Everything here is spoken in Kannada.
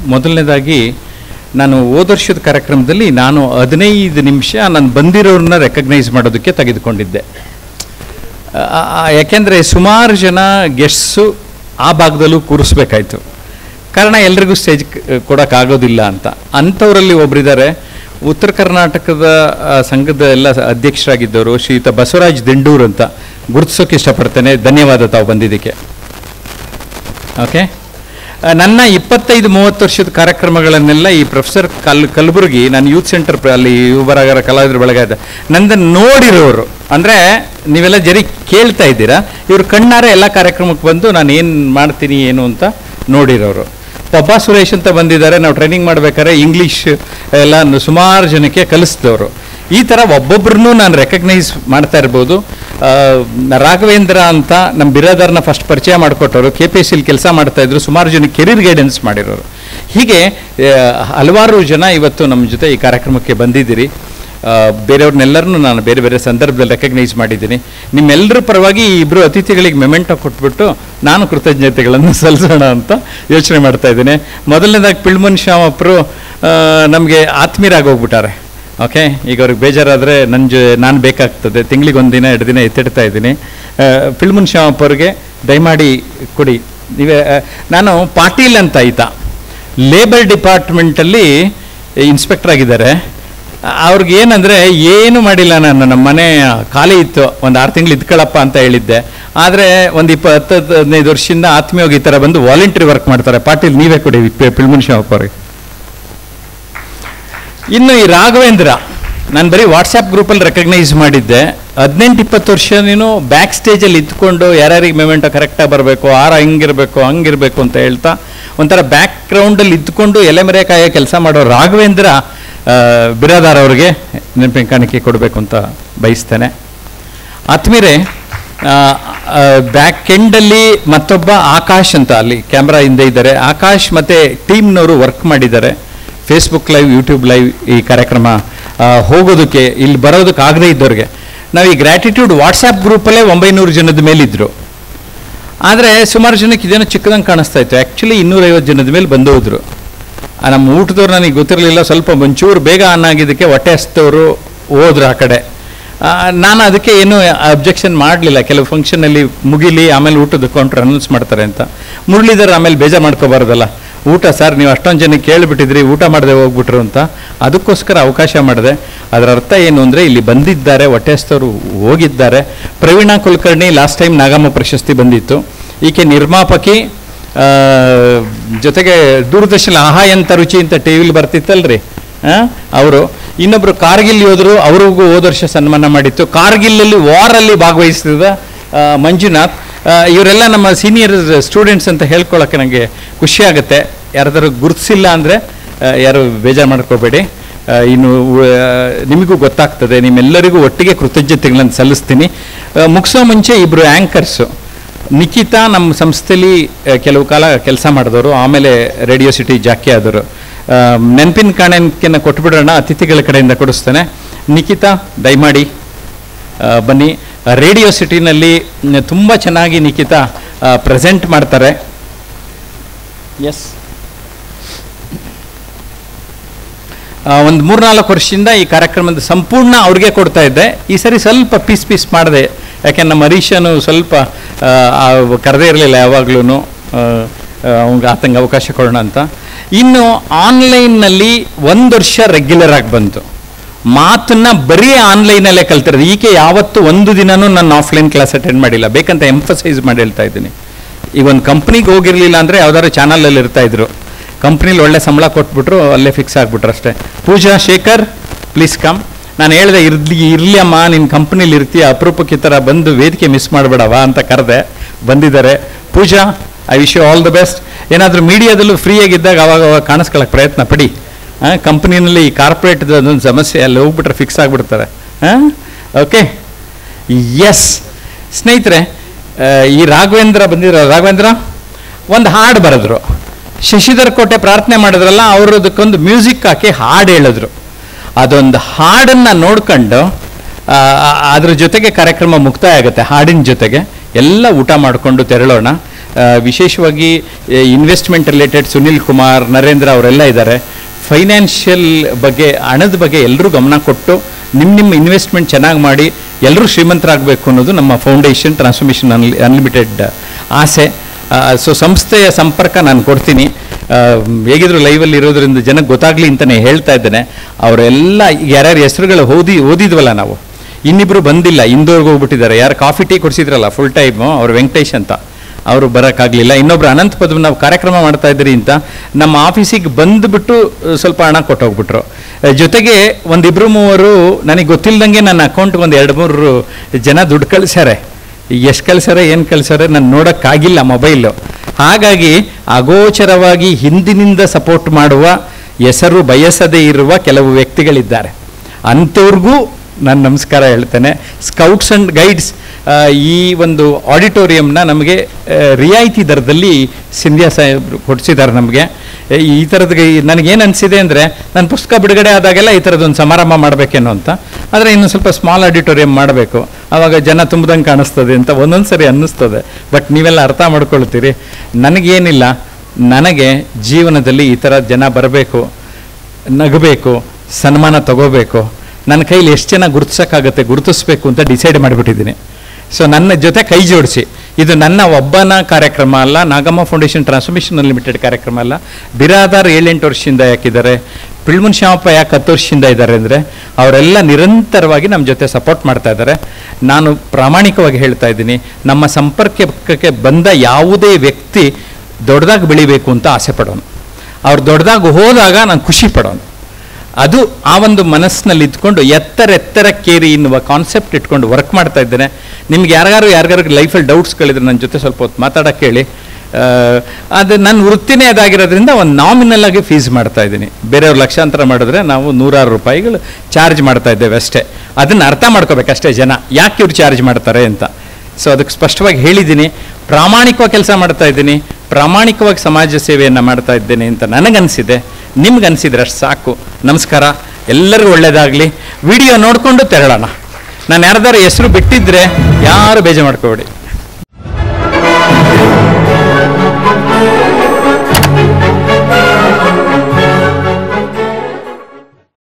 ಮೊದಲನೇದಾಗಿ ನಾನು ಹೋದ ವರ್ಷದ ಕಾರ್ಯಕ್ರಮದಲ್ಲಿ ನಾನು ಹದಿನೈದು ನಿಮಿಷ ನಾನು ಬಂದಿರೋರನ್ನ ರೆಕಗ್ನೈಸ್ ಮಾಡೋದಕ್ಕೆ ತೆಗೆದುಕೊಂಡಿದ್ದೆ ಆ, ಆ, ಯಾಕೆಂದರೆ ಸುಮಾರು ಜನ ಗೆಸ್ಟ್ಸು ಆ ಭಾಗದಲ್ಲೂ ಕೂರಿಸ್ಬೇಕಾಯ್ತು ಕಾರಣ ಎಲ್ರಿಗೂ ಸ್ಟೇಜ್ ಕೊಡೋಕ್ಕಾಗೋದಿಲ್ಲ ಅಂತ ಅಂಥವರಲ್ಲಿ ಒಬ್ಬರಿದ್ದಾರೆ ಉತ್ತರ ಕರ್ನಾಟಕದ ಆ, ಸಂಘದ ಎಲ್ಲ ಅಧ್ಯಕ್ಷರಾಗಿದ್ದವರು ಶ್ರೀಯುತ ಬಸವರಾಜ್ ದಿಂಡೂರ್ ಅಂತ ಗುರುತಿಸೋಕೆ ಇಷ್ಟಪಡ್ತೇನೆ ಧನ್ಯವಾದ ತಾವು ಬಂದಿದ್ದಕ್ಕೆ ಓಕೆ ಆ, ನನ್ನ ಇಪ್ಪತ್ತೈದು ಮೂವತ್ತು ವರ್ಷದ ಕಾರ್ಯಕ್ರಮಗಳನ್ನೆಲ್ಲ ಈ ಪ್ರೊಫೆಸರ್ ಕಲ್ ಕಲಬುರಗಿ ನಾನು ಯೂತ್ ಸೆಂಟರ್ ಅಲ್ಲಿ ಯುವರಾಗರ ಕಲಾವಿದ್ರ ಬಳಗ ಇದೆ ನಂದನ್ನು ನೋಡಿರೋರು ಅಂದರೆ ನೀವೆಲ್ಲ ಜರಿ ಕೇಳ್ತಾ ಇದ್ದೀರಾ ಇವ್ರು ಕಣ್ಣಾರೆ ಎಲ್ಲ ಕಾರ್ಯಕ್ರಮಕ್ಕೆ ಬಂದು ನಾನು ಏನು ಮಾಡ್ತೀನಿ ಏನು ಅಂತ ನೋಡಿರೋರು ಪಬ್ಬಾ ಸುರೇಶ್ ಅಂತ ಬಂದಿದ್ದಾರೆ ನಾವು ಟ್ರೈನಿಂಗ್ ಮಾಡ್ಬೇಕಾದ್ರೆ ಇಂಗ್ಲೀಷ್ ಎಲ್ಲ ಸುಮಾರು ಜನಕ್ಕೆ ಕಲಿಸಿದವರು ಈ ಥರ ಒಬ್ಬೊಬ್ಬರನ್ನೂ ನಾನು ರೆಕಗ್ನೈಸ್ ಮಾಡ್ತಾ ಇರ್ಬೋದು ಆ, ರಾಘವೇಂದ್ರ ಅಂತ ನಮ್ಮ ಬಿರಾದರ್ನ ಫಸ್ಟ್ ಪರಿಚಯ ಮಾಡಿಕೊಟ್ಟವರು ಕೆ ಪಿ ಎಸ್ ಸಿಲಿ ಕೆಲಸ ಮಾಡ್ತಾ ಇದ್ರು ಸುಮಾರು ಜನ ಕೆರಿಯರ್ ಗೈಡೆನ್ಸ್ ಮಾಡಿರೋರು ಹೀಗೆ ಆ, ಹಲವಾರು ಜನ ಇವತ್ತು ನಮ್ಮ ಜೊತೆ ಈ ಕಾರ್ಯಕ್ರಮಕ್ಕೆ ಬಂದಿದ್ದೀರಿ ಆ, ಬೇರೆಯವ್ರನ್ನೆಲ್ಲರನ್ನೂ ನಾನು ಬೇರೆ ಬೇರೆ ಸಂದರ್ಭದಲ್ಲಿ ರೆಕಗ್ನೈಸ್ ಮಾಡಿದ್ದೀನಿ ನಿಮ್ಮೆಲ್ಲರ ಪರವಾಗಿ ಈ ಇಬ್ಬರು ಅತಿಥಿಗಳಿಗೆ ಮೆಮೆಂಟೋ ಕೊಟ್ಬಿಟ್ಟು ನಾನು ಕೃತಜ್ಞತೆಗಳನ್ನು ಸಲ್ಲಿಸೋಣ ಅಂತ ಯೋಚನೆ ಮಾಡ್ತಾ ಇದ್ದೀನಿ ಮೊದಲನೇದಾಗಿ ಪಿಳ್ಮನ್ ಶ್ಯಾಮಪ್ಪರು ನಮಗೆ ಆತ್ಮೀಯರಾಗಿ ಹೋಗ್ಬಿಟ್ಟಾರೆ ಓಕೆ ಈಗ ಅವ್ರಿಗೆ ಬೇಜಾರಾದರೆ ನನ್ನ ಜೊ ನಾನು ಬೇಕಾಗ್ತದೆ ತಿಂಗಳಿಗೆ ಒಂದು ದಿನ ಎರಡು ದಿನ ಎತ್ತಿಡ್ತಾ ಇದ್ದೀನಿ ಪಿಳ್ಮನ್ ಶ್ಯಾಮಪ್ಪ ಅವ್ರಿಗೆ ದಯಮಾಡಿ ಕೊಡಿ ನೀವೇ ಆ, ನಾನು ಪಾಟೀಲ್ ಅಂತ ಆಯ್ತ ಲೇಬರ್ ಡಿಪಾರ್ಟ್ಮೆಂಟಲ್ಲಿ ಇನ್ಸ್ಪೆಕ್ಟರ್ ಆಗಿದ್ದಾರೆ ಅವ್ರಿಗೆ ಏನಂದರೆ ಏನು ಮಾಡಿಲ್ಲ ನಾನು ನಮ್ಮ ಮನೆ ಖಾಲಿ ಇತ್ತು ಒಂದು ಆರು ತಿಂಗಳು ಇದ್ಕೊಳ್ಳಪ್ಪ ಅಂತ ಹೇಳಿದ್ದೆ ಆದರೆ ಒಂದು ಇಪ್ಪತ್ತು ಹತ್ತು ಹದಿನೈದು ವರ್ಷದಿಂದ ಆತ್ಮೀಯವಾಗಿ ಈ ಥರ ಬಂದು ವಾಲಂಟ್ರಿ ವರ್ಕ್ ಮಾಡ್ತಾರೆ ಪಾಟೀಲ್ ನೀವೇ ಕೊಡಿ ಪಿಳ್ಮನ್ ಶ್ಯಾಮಪ್ಪ ಅವ್ರಿಗೆ ಇನ್ನು ಈ ರಾಘವೇಂದ್ರ ನಾನು ಬರೀ ವಾಟ್ಸಪ್ ಗ್ರೂಪಲ್ಲಿ ರೆಕಗ್ನೈಸ್ ಮಾಡಿದ್ದೆ ಹದಿನೆಂಟು ಇಪ್ಪತ್ತು ವರ್ಷ ನೀನು ಬ್ಯಾಕ್ ಸ್ಟೇಜಲ್ಲಿ ಇದ್ಕೊಂಡು ಯಾರ್ಯಾರಿಗೆ ಮೆಮೆಂಟೋ ಕರೆಕ್ಟಾಗಿ ಬರಬೇಕು ಆರ ಹಿಂಗಿರಬೇಕು ಹಂಗಿರಬೇಕು ಅಂತ ಹೇಳ್ತಾ ಒಂಥರ ಬ್ಯಾಕ್ ಗ್ರೌಂಡಲ್ಲಿ ಇದ್ಕೊಂಡು ಎಲೆಮರೆ ಕಾಯೋ ಕೆಲಸ ಮಾಡೋ ರಾಘವೇಂದ್ರ ಆ, ಬಿರಾದಾರ್ ಅವ್ರಿಗೆ ನೆನಪಿನ ಕಾಣಿಕೆ ಕೊಡಬೇಕು ಅಂತ ಬಯಸ್ತೇನೆ ಆತ್ಮೀರೆ ಬ್ಯಾಕ್ ಎಂಡಲ್ಲಿ ಮತ್ತೊಬ್ಬ ಆಕಾಶ್ ಅಂತ ಅಲ್ಲಿ ಕ್ಯಾಮ್ರಾ ಹಿಂದೆ ಇದ್ದಾರೆ ಆಕಾಶ್ ಮತ್ತು ಟೀಮ್ನವರು ವರ್ಕ್ ಮಾಡಿದ್ದಾರೆ ಫೇಸ್ಬುಕ್ ಲೈವ್ ಯೂಟ್ಯೂಬ್ ಲೈವ್ ಈ ಕಾರ್ಯಕ್ರಮ ಆ, ಹೋಗೋದಕ್ಕೆ ಇಲ್ಲಿ ಬರೋದಕ್ಕೆ ಆಗದೇ ಇದ್ದವ್ರಿಗೆ ನಾವು ಈ ಗ್ರ್ಯಾಟಿಟ್ಯೂಡ್ ವಾಟ್ಸಪ್ ಗ್ರೂಪಲ್ಲೇ ಒಂಬೈನೂರು ಜನದ ಮೇಲಿದ್ದರು ಆದರೆ ಸುಮಾರು ಜನಕ್ಕೆ ಇದೇನೋ ಚಿಕ್ಕದಂಗೆ ಕಾಣಿಸ್ತಾ ಇತ್ತು ಆ್ಯಕ್ಚುಲಿ ಇನ್ನೂರೈವತ್ತು ಜನದ ಮೇಲೆ ಬಂದು ಹೋದ್ರು ಆ, ನಮ್ಮ ಊಟದವ್ರು ನನಗೆ ಗೊತ್ತಿರಲಿಲ್ಲ ಸ್ವಲ್ಪ ಒಂಚೂರು ಬೇಗ ಆನ್ ಆಗಿದ್ದಕ್ಕೆ ಹೊಟ್ಟೆ ಹಸ್ತವರು ಹೋದ್ರು ಆ ಕಡೆ ಆ, ನಾನು ಅದಕ್ಕೆ ಏನು ಅಬ್ಜೆಕ್ಷನ್ ಮಾಡಲಿಲ್ಲ ಕೆಲವು ಫಂಕ್ಷನಲ್ಲಿ ಮುಗಿಲಿ ಆಮೇಲೆ ಊಟದ ಕೌಂಟ್ರ್ ಅನೌನ್ಸ್ ಮಾಡ್ತಾರೆ ಅಂತ ಮುರಳೀಧರ್ ಆಮೇಲೆ ಬೇಜಾರು ಮಾಡ್ಕೋಬಾರ್ದಲ್ಲ ಊಟ ಸರ್ ನೀವು ಅಷ್ಟೊಂದು ಜನಕ್ಕೆ ಕೇಳಿಬಿಟ್ಟಿದ್ರಿ ಊಟ ಮಾಡದೆ ಹೋಗ್ಬಿಟ್ರು ಅಂತ ಅದಕ್ಕೋಸ್ಕರ ಅವಕಾಶ ಮಾಡಿದೆ ಅದರ ಅರ್ಥ ಏನು ಅಂದರೆ ಇಲ್ಲಿ ಬಂದಿದ್ದಾರೆ ಹೊಟ್ಟೆಸ್ತವರು ಹೋಗಿದ್ದಾರೆ ಪ್ರವೀಣಾ ಕುಲಕರ್ಣಿ ಲಾಸ್ಟ್ ಟೈಮ್ ನಾಗಮ್ಮ ಪ್ರಶಸ್ತಿ ಬಂದಿತ್ತು ಈಕೆ ನಿರ್ಮಾಪಕಿ ಆ, ಜೊತೆಗೆ ದೂರದರ್ಶನ ಆಹಾ ಎಂತ ರುಚಿ ಅಂತ ಟಿ ವಿಲಿ ಬರ್ತಿತ್ತಲ್ರಿ ಅವರು ಇನ್ನೊಬ್ರು ಕಾರ್ಗಿಲ್ ಯೋಧರು ಅವ್ರಿಗೂ ಹೋದ ವರ್ಷ ಸನ್ಮಾನ ಮಾಡಿತ್ತು ಕಾರ್ಗಿಲ್ಲಲ್ಲಿ ವಾರಲ್ಲಿ ಭಾಗವಹಿಸಿದ ಆ, ಮಂಜುನಾಥ್ ಆ, ಇವರೆಲ್ಲ ನಮ್ಮ ಸೀನಿಯರ್ ಸ್ಟೂಡೆಂಟ್ಸ್ ಅಂತ ಹೇಳ್ಕೊಳ್ಳೋಕ್ಕೆ ನನಗೆ ಖುಷಿ ಆಗುತ್ತೆ ಯಾರಾದರೂ ಗುರುತಿಸಿಲ್ಲ ಅಂದರೆ ಯಾರು ಬೇಜಾರು ಮಾಡ್ಕೋಬೇಡಿ ಆ, ಇನ್ನು ಉ- ಆ, ನಿಮಗೂ ಗೊತ್ತಾಗ್ತದೆ ನಿಮ್ಮೆಲ್ಲರಿಗೂ ಒಟ್ಟಿಗೆ ಕೃತಜ್ಞತೆಗಳನ್ನು ಸಲ್ಲಿಸ್ತೀನಿ ಆ, ಮುಗಿಸೋ ಮುಂಚೆ ಇಬ್ಬರು ಆ್ಯಂಕರ್ಸು ನಿಖಿತಾ ನಮ್ಮ ಸಂಸ್ಥೆಯಲ್ಲಿ ಆ, ಕೆಲವು ಕಾಲ ಕೆಲಸ ಮಾಡಿದವರು ಆಮೇಲೆ ರೇಡಿಯೋ ಸಿಟಿ ಜಾಕಿ ಆದವರು ನೆನಪಿನ ಕಾಣಿಕೆನ ಕೊಟ್ಬಿಡೋಣ ಅತಿಥಿಗಳ ಕಡೆಯಿಂದ ಕೊಡಿಸ್ತೇನೆ ನಿಖಿತಾ ದಯಮಾಡಿ ಆ, ಬನ್ನಿ ರೇಡಿಯೋ ಸಿಟಿನಲ್ಲಿ ತುಂಬ ಚೆನ್ನಾಗಿ ನಿಖಿತಾ ಪ್ರೆಸೆಂಟ್ ಮಾಡ್ತಾರೆ ಎಸ್ ಒಂದು ಮೂರ್ನಾಲ್ಕು ವರ್ಷದಿಂದ ಈ ಕಾರ್ಯಕ್ರಮದ ಸಂಪೂರ್ಣ ಅವ್ರಿಗೆ ಕೊಡ್ತಾ ಇದ್ದೆ ಈ ಸರಿ ಸ್ವಲ್ಪ ಪೀಸ್ ಪೀಸ್ ಮಾಡಿದೆ ಯಾಕೆ ನಮ್ಮ ಹರೀಶನು ಸ್ವಲ್ಪ ಕರೆದೇ ಇರಲಿಲ್ಲ ಯಾವಾಗ್ಲೂ ಅವ್ನಿಗೆ ಆತಂಗೆ ಅವಕಾಶ ಕೊಡೋಣ ಅಂತ ಇನ್ನು ಆನ್ಲೈನ್ನಲ್ಲಿ ಒಂದು ವರ್ಷ ರೆಗ್ಯುಲರ್ ಆಗಿ ಬಂತು ಮಾತನ್ನ ಬರೀ ಆನ್ಲೈನಲ್ಲೇ ಕಲ್ತಿರೋದು ಈಕೆ ಯಾವತ್ತೂ ಒಂದು ದಿನನೂ ನಾನು ಆಫ್ಲೈನ್ ಕ್ಲಾಸ್ ಅಟೆಂಡ್ ಮಾಡಿಲ್ಲ ಬೇಕಂತ ಎಂಫಸೈಸ್ ಮಾಡಿ ಹೇಳ್ತಾ ಇದ್ದೀನಿ ಈಗ ಒಂದು ಕಂಪ್ನಿಗೆ ಹೋಗಿರಲಿಲ್ಲ ಅಂದರೆ ಯಾವ್ದಾದ್ರು ಚಾನಲಲ್ಲಿ ಇರ್ತಾ ಇದ್ರು ಕಂಪ್ನಿಲಿ ಒಳ್ಳೆ ಸಂಬಳ ಕೊಟ್ಬಿಟ್ರು ಅಲ್ಲೇ ಫಿಕ್ಸ್ ಆಗ್ಬಿಟ್ರು ಅಷ್ಟೇ ಪೂಜಾ ಶೇಖರ್ ಪ್ಲೀಸ್ ಕಮ್ ನಾನು ಹೇಳಿದೆ ಇರ್ಲಿ ಇರ್ಲಿ ಅಮ್ಮ ನಿನ್ನ ಕಂಪ್ನಿಲಿ ಇರ್ತೀಯ ಅಪರೂಪಕ್ಕೆ ಈ ಥರ ಬಂದು ವೇದಿಕೆ ಮಿಸ್ ಮಾಡಬೇಡವಾ ಅಂತ ಕರೆದೆ ಬಂದಿದ್ದಾರೆ Pooja I wish you all the best ಏನಾದರೂ ಮೀಡಿಯಾದಲ್ಲೂ ಫ್ರೀಯಾಗಿದ್ದಾಗ ಅವಾಗ ಅವಾಗ ಕಾಣಿಸ್ಕೊಳ್ಳೋಕೆ ಪ್ರಯತ್ನ ಪಡಿ ಕಂಪ್ನಿನಲ್ಲಿ ಈ ಕಾರ್ಪೊರೇಟ್ದು ಅದೊಂದು ಸಮಸ್ಯೆ ಅಲ್ಲಿ ಹೋಗ್ಬಿಟ್ರೆ ಫಿಕ್ಸ್ ಆಗಿಬಿಡ್ತಾರೆ ಹಾಂ ಓಕೆ ಎಸ್ ಸ್ನೇಹಿತರೆ ಆ, ಈ ರಾಘವೇಂದ್ರ ಬಂದಿರೋ ರಾಘವೇಂದ್ರ ಒಂದು ಹಾಡು ಬರೆದ್ರು ಶಶಿಧರ್ ಕೋಟೆ ಪ್ರಾರ್ಥನೆ ಮಾಡಿದ್ರಲ್ಲ ಅವರು ಅದಕ್ಕೊಂದು ಮ್ಯೂಸಿಕ್ ಹಾಕಿ ಹಾಡು ಹೇಳಿದ್ರು ಅದೊಂದು ಹಾಡನ್ನು ನೋಡ್ಕೊಂಡು ಆ, ಆ- ಅದ್ರ ಜೊತೆಗೆ ಕಾರ್ಯಕ್ರಮ ಮುಕ್ತಾಯ ಆಗುತ್ತೆ ಹಾಡಿನ ಜೊತೆಗೆ ಎಲ್ಲ ಊಟ ಮಾಡಿಕೊಂಡು ತೆರಳೋಣ ಆ, ವಿಶೇಷವಾಗಿ ಇನ್ವೆಸ್ಟ್ಮೆಂಟ್ ರಿಲೇಟೆಡ್ ಸುನಿಲ್ ಕುಮಾರ್ ನರೇಂದ್ರ ಅವರೆಲ್ಲ ಇದ್ದಾರೆ ಫೈನಾನ್ಷಿಯಲ್ ಬಗ್ಗೆ ಹಣದ ಬಗ್ಗೆ ಎಲ್ಲರೂ ಗಮನ ಕೊಟ್ಟು ನಿಮ್ಮ ನಿಮ್ಮ ಇನ್ವೆಸ್ಟ್ಮೆಂಟ್ ಚೆನ್ನಾಗಿ ಮಾಡಿ ಎಲ್ಲರೂ ಶ್ರೀಮಂತರಾಗಬೇಕು ಅನ್ನೋದು ನಮ್ಮ ಫೌಂಡೇಶನ್ ಟ್ರಾನ್ಸ್ಫಾರ್ಮೇಷನ್ ಅನ್ಲಿ ಅನ್ಲಿಮಿಟೆಡ್ ಆಸೆ ಸೊ ಸಂಸ್ಥೆಯ ಸಂಪರ್ಕ ನಾನು ಕೊಡ್ತೀನಿ ಆ, ಹೇಗಿದ್ರು ಲೈವಲ್ಲಿ ಇರೋದ್ರಿಂದ ಜನಕ್ಕೆ ಗೊತ್ತಾಗ್ಲಿ ಅಂತಲೇ ಹೇಳ್ತಾ ಇದ್ದೇನೆ ಅವರೆಲ್ಲ ಯಾರ್ಯಾರ ಹೆಸರುಗಳು ಓದಿ ಓದಿದ್ವಲ್ಲ ನಾವು ಇನ್ನಿಬ್ರು ಬಂದಿಲ್ಲ ಇಂದೋರ್ಗೆ ಹೋಗ್ಬಿಟ್ಟಿದ್ದಾರೆ ಯಾರು ಕಾಫಿ ಟೀ ಕೊಡಿಸಿದ್ರಲ್ಲ ಫುಲ್ ಟೈಮು ಅವ್ರು ವೆಂಕಟೇಶ್ ಅಂತ ಅವರು ಬರೋಕ್ಕಾಗಲಿಲ್ಲ ಇನ್ನೊಬ್ರು ಅನಂತ ಪದ್ಮ ನಾವು ಕಾರ್ಯಕ್ರಮ ಮಾಡ್ತಾ ಇದ್ರಿ ಅಂತ ನಮ್ಮ ಆಫೀಸಿಗೆ ಬಂದುಬಿಟ್ಟು ಸ್ವಲ್ಪ ಹಣ ಕೊಟ್ಟೋಗ್ಬಿಟ್ರು ಅಹ್, ಜೊತೆಗೆ ಒಂದಿಬ್ರು ಮೂವರು ನನಗೆ ಗೊತ್ತಿಲ್ದಂಗೆ ನನ್ನ ಅಕೌಂಟ್ಗೆ ಒಂದು ಎರಡು ಮೂರು ಜನ ದುಡ್ಡು ಕಳಿಸ್ಯಾರೆ ಎಷ್ಟು ಕಳ್ಸಾರೆ ಏನು ಕಳ್ಸಾರೆ ನಾನು ನೋಡೋಕ್ಕಾಗಿಲ್ಲ ಮೊಬೈಲು ಹಾಗಾಗಿ ಅಗೋಚರವಾಗಿ ಹಿಂದಿನಿಂದ ಸಪೋರ್ಟ್ ಮಾಡುವ ಹೆಸರು ಬಯಸದೇ ಇರುವ ಕೆಲವು ವ್ಯಕ್ತಿಗಳಿದ್ದಾರೆ ಅಂಥವ್ರಿಗೂ ನಾನು ನಮಸ್ಕಾರ ಹೇಳ್ತೇನೆ ಸ್ಕೌಟ್ಸ್ ಆ್ಯಂಡ್ ಗೈಡ್ಸ್ ಈ ಒಂದು ಆಡಿಟೋರಿಯಂನ ನಮಗೆ ಆ, ರಿಯಾಯಿತಿ ದರದಲ್ಲಿ ಸಿಂಧ್ಯಾ ಸಾಹೇಬ್ರು ಕೊಡಿಸಿದ್ದಾರೆ ನಮಗೆ ಏ, ಈ ಥರದ ನನಗೇನು ಅನಿಸಿದೆ ಅಂದರೆ ನನ್ನ ಪುಸ್ತಕ ಬಿಡುಗಡೆ ಆದಾಗೆಲ್ಲ ಈ ಥರದೊಂದು ಸಮಾರಂಭ ಮಾಡಬೇಕೇನೋ ಅಂತ ಆದರೆ ಇನ್ನು ಸ್ವಲ್ಪ ಸ್ಮಾಲ್ ಆಡಿಟೋರಿಯಂ ಮಾಡಬೇಕು ಆವಾಗ ಜನ ತುಂಬ್ದಂಗೆ ಕಾಣಿಸ್ತದೆ ಅಂತ ಒಂದೊಂದು ಸರಿ ಅನ್ನಿಸ್ತದೆ ಬಟ್ ನೀವೆಲ್ಲ ಅರ್ಥ ಮಾಡ್ಕೊಳ್ತೀರಿ ನನಗೇನಿಲ್ಲ ನನಗೆ ಜೀವನದಲ್ಲಿ ಈ ಥರ ಜನ ಬರಬೇಕು ನಗಬೇಕು ಸನ್ಮಾನ ತಗೋಬೇಕು ನನ್ನ ಕೈಲಿ ಎಷ್ಟು ಜನ ಗುರುತಿಸೋಕ್ಕಾಗತ್ತೆ ಗುರುತಿಸ್ಬೇಕು ಅಂತ ಡಿಸೈಡ್ ಮಾಡಿಬಿಟ್ಟಿದ್ದೀನಿ ಸೊ ನನ್ನ ಜೊತೆ ಕೈ ಜೋಡಿಸಿ ಇದು ನನ್ನ ಒಬ್ಬನ ಕಾರ್ಯಕ್ರಮ ಅಲ್ಲ ನಾಗಮ್ಮ ಫೌಂಡೇಶನ್ ಟ್ರಾನ್ಸ್ಫಾರ್ಮೇಷನ್ ಅನ್ಲಿಮಿಟೆಡ್ ಕಾರ್ಯಕ್ರಮ ಅಲ್ಲ ಬಿರಾದಾರ್ ಏಳೆಂಟು ವರ್ಷದಿಂದ ಯಾಕಿದ್ದಾರೆ ಪಿಳ್ಮುನ್ ಶ್ಯಾಮಪ್ಪ ಯಾಕೆ ಹತ್ತು ವರ್ಷದಿಂದ ಇದ್ದಾರೆ ಅಂದರೆ ಅವರೆಲ್ಲ ನಿರಂತರವಾಗಿ ನಮ್ಮ ಜೊತೆ ಸಪೋರ್ಟ್ ಮಾಡ್ತಾ ಇದ್ದಾರೆ ನಾನು ಪ್ರಾಮಾಣಿಕವಾಗಿ ಹೇಳ್ತಾ ಇದ್ದೀನಿ ನಮ್ಮ ಸಂಪರ್ಕಕ್ಕೆ ಬಂದ ಯಾವುದೇ ವ್ಯಕ್ತಿ ದೊಡ್ಡದಾಗಿ ಬೆಳಿಬೇಕು ಅಂತ ಆಸೆ ಪಡೋನು ಅವ್ರು ದೊಡ್ಡದಾಗಿ ಹೋದಾಗ ನಾನು ಖುಷಿ ಪಡೋನು ಅದು ಆ ಒಂದು ಮನಸ್ಸಿನಲ್ಲಿ ಇದ್ಕೊಂಡು ಎತ್ತರ ಎತ್ತರಕ್ಕೇರಿ ಎನ್ನುವ ಕಾನ್ಸೆಪ್ಟ್ ಇಟ್ಕೊಂಡು ವರ್ಕ್ ಮಾಡ್ತಾ ಇದ್ದೇನೆ ನಿಮ್ಗೆ ಯಾರ್ಯಾರು ಯಾರ್ಯಾರು ಲೈಫಲ್ಲಿ ಡೌಟ್ಸ್ಗಳಿದ್ರೆ ನನ್ನ ಜೊತೆ ಸ್ವಲ್ಪ ಹೊತ್ತು ಮಾತಾಡೋಕ್ಕೆ ಹೇಳಿ ಆ, ಅದು ನನ್ನ ವೃತ್ತಿನೇ ಅದಾಗಿರೋದ್ರಿಂದ ಒಂದು ನಾಮಿನಲ್ ಆಗಿ ಫೀಸ್ ಮಾಡ್ತಾ ಇದ್ದೀನಿ ಬೇರೆಯವ್ರು ಲಕ್ಷಾಂತರ ಮಾಡಿದ್ರೆ ನಾವು ನೂರಾರು ರೂಪಾಯಿಗಳು ಚಾರ್ಜ್ ಮಾಡ್ತಾ ಇದ್ದೇವೆ ಅಷ್ಟೇ ಅದನ್ನು ಅರ್ಥ ಮಾಡ್ಕೋಬೇಕಷ್ಟೇ ಜನ ಯಾಕೆ ಇವ್ರು ಚಾರ್ಜ್ ಮಾಡ್ತಾರೆ ಅಂತ ಸೊ ಅದಕ್ಕೆ ಸ್ಪಷ್ಟವಾಗಿ ಹೇಳಿದ್ದೀನಿ ಪ್ರಾಮಾಣಿಕವಾಗಿ ಕೆಲಸ ಮಾಡ್ತಾ ಇದ್ದೀನಿ ಪ್ರಾಮಾಣಿಕವಾಗಿ ಸಮಾಜ ಸೇವೆಯನ್ನು ಮಾಡ್ತಾ ಇದ್ದೇನೆ ಅಂತ ನನಗನ್ಸಿದೆ ನಿಮ್ಗನ್ಸಿದ್ರೆ ಅಷ್ಟು ಸಾಕು ನಮಸ್ಕಾರ ಎಲ್ಲರಿಗೂ ಒಳ್ಳೆಯದಾಗಲಿ ವಿಡಿಯೋ ನೋಡಿಕೊಂಡು ತೆರಳೋಣ ನಾನು ಯಾರ್ದಾರು ಹೆಸರು ಬಿಟ್ಟಿದ್ರೆ ಯಾರು ಬೇಜಾರು ಮಾಡ್ಕೋಬೇಡಿ